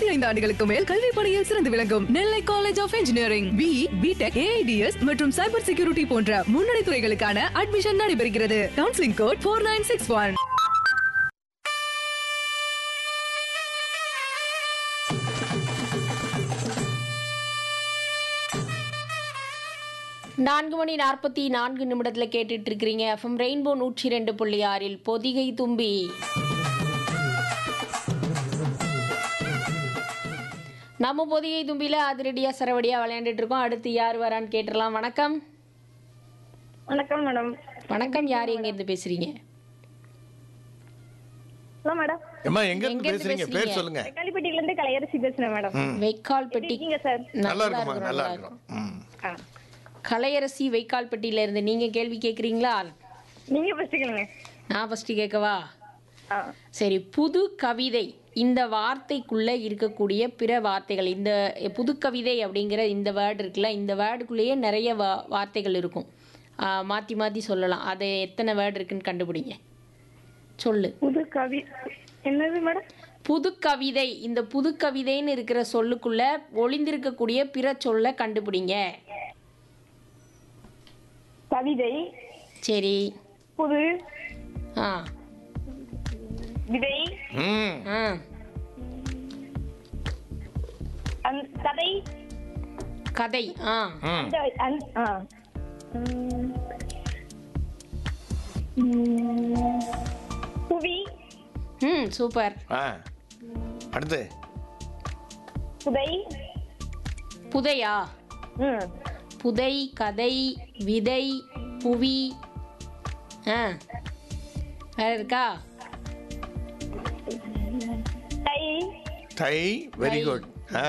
பதினைந்து ஆண்டுகளுக்கு மேல் கல்வி பணியில் சிறந்து விளங்கும் Nellai college of engineering B BTech AIDS மற்றும் சைபர் செக்யூரிட்டி போன்ற முன்னணி துறைகளுக்கான அட்மிஷன் நடைபெறுகிறது counselling code four nine six one நான்கு மணி நாற்பத்தி நான்கு நிமிடத்தில் கேட்டுட்டு இருக்கிறீங்க எஃப்எம் ரெயின்போ நூற்றி ரெண்டு புள்ளி ஆறில் பொதிகை தும்பி நம்ம பொதிகை தும்பியில் அதிரடியாக சரவடியாக விளையாண்டுட்டு இருக்கோம் அடுத்து யார் வரான்னு கேட்டுடலாம் வணக்கம் வணக்கம் மேடம் வணக்கம் யார் எங்கேருந்து பேசுகிறீங்க ஹலோ மேடம் ஏம்மா எங்க இருந்து எங்க இருந்து பேசுறீங்க பேசுறீங்க? பேர் சொல்லுங்க கள்ளிப்பட்டியில இருந்து கலையரசி பேசுறேன் மேடம் வைக்கால் பெட்டி இருக்கீங்க சார் நல்லா இருக்குமா இருக்கும், நல்லா நல்லா இருக்கும் ம். ஆ. கலையரசி வைக்கால் பெட்டியில இருந்து நீங்கள் கேள்வி கேட்குறீங்களா நீங்க ஃபர்ஸ்ட் கேளுங்க நான் ஃபஸ்ட்டு கேட்கவா ஆ. சரி புது கவிதை இந்த வார்த்தைக்குள்ள இருக்கக்கூடிய பிற வார்த்தைகள் இந்த புது கவிதை அப்படிங்கிற இந்த வேர்டு இருக்குல்ல இந்த வேர்டுக்குள்ளேயே நிறைய வா வார்த்தைகள் இருக்கும் ஆ, மாத்தி மாத்தி சொல்லலாம் அது எத்தனை வேர்டு இருக்குன்னு கண்டுபிடிங்க சொல்லு புது கவி என்னது மேடம் புது கவிதை இந்த புது கவிதைன்னு இருக்கிற சொல்லுக்குள்ள ஒளிந்திருக்கக்கூடிய பிற சொல்ல கண்டுபிடிங்க கவிதை சரி புது ஆ விதை ம் ஆ அந்த கதை கதை ஆ ம் அந்த அந்த- ஆ. ம். ம். புவி ம் சூப்பர் ஆ அடுத்து புதை புதையா ம். புதை கதை விதை புவி ஆ வேற இருக்கா தை தை வெரி குட் ஆ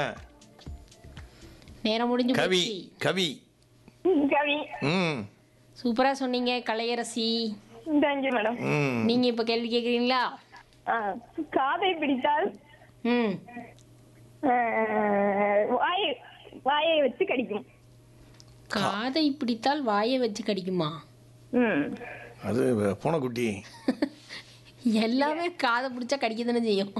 நேரம் முடிஞ்சு கவி போச்சு கவி கவி ம் சூப்பரா சொன்னீங்க கலையரசி தேங்க்யூ மேடம் ம் நீங்க இப்ப கேள்வி கேக்குறீங்களா ஆ. காதை பிடித்தால் ம் ஆ, வாயை வாயை வச்சு கடிக்கும் காதை பிடித்தால் வாயை வச்சு கடிக்குமா ம் அது பூனைக்குட்டி எல்லாமே காதை பிடிச்சா கடிக்க தானே செய்யும்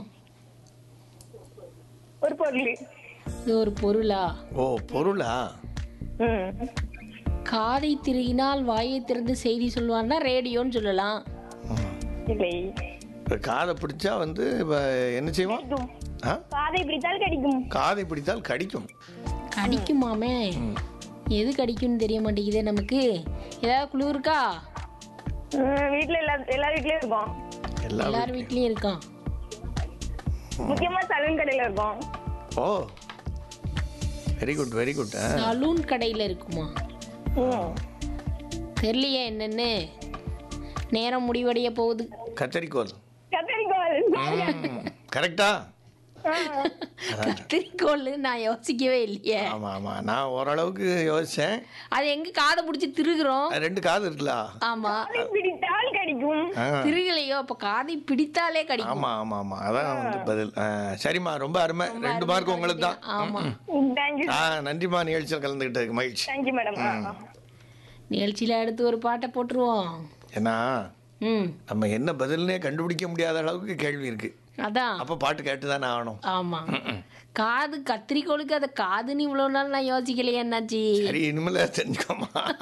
ஒரு பொருள் இது ஒரு பொருளா ஓ பொருளா ம் காதை திருகினால் வாயை திறந்து செய்தி சொல்லுவான்னா ரேடியோன்னு சொல்லலாம் ம். இல்லை இப்ப காதை பிடிச்சா வந்து இப்ப என்ன செய்வான் கடிக்கும் ஆ காதை பிடித்தால் கடிக்கும் காதை பிடித்தால் கடிக்கும் கடிக்குமாமே எது கடிக்கும்னு தெரிய மாட்டேங்குதே நமக்கு ஏதாவது குழு இருக்கா ம், வீட்ல எல்லா எல்லா வீட்லயும் இருக்கும் எல்லா எல்லார் வீட்லயும். வீட்லயும் இருக்கான் முக்கியமா சலூன் கடையில இருக்கும் oh very good very good salon கடையில இருக்குமா ம். தெரியலையே என்னன்னு நேரம் முடிவடைய போகுது கத்தரிக்கோல் கத்தரிக்கோல் கரெக்டா ஆ. கத்திரிக்கோள் நான் யோசிக்கவே இல்லையே ஆமா ஆமா நான் ஓரளவுக்கு யோசிச்சேன் அது எங்க காதை பிடிச்சி திருகுறோம் அது ரெண்டு காது இருக்குல்ல ஆமா காதை பிடித்தால் கடிக்கும் ஆ, திருகலையோ அப்ப காதை பிடித்தாலே கடிக்கும் ஆமா ஆமா ஆமா அதான் வந்து பதில் ஆ, சரிம்மா ரொம்ப அருமை ரெண்டு மார்க் உங்களுக்கு தான் ஆமா தேங்க்யூ ஆ நன்றிம்மா நிகழ்ச்சியில் கலந்துக்கிட்டதுக்கு மகிழ்ச்சி தேங்க்யூ மேடம் நிகழ்ச்சியில அடுத்து ஒரு பாட்டை போட்டுருவோம் ஏன்னா ம் நம்ம என்ன பதில்னே கண்டுபிடிக்க முடியாத அளவுக்கு கேள்வி இருக்கு அதான் அப்போ பாட்டு கேட்டு தானே ஆகணும் ஆமா காது கத்திரிக்கோளுக்கு அதை காதுன்னு இவ்வளவு நாள் நான் யோசிக்கலையே என்னாச்சு சரி இனிமேல் தெரிஞ்சுக்கோமா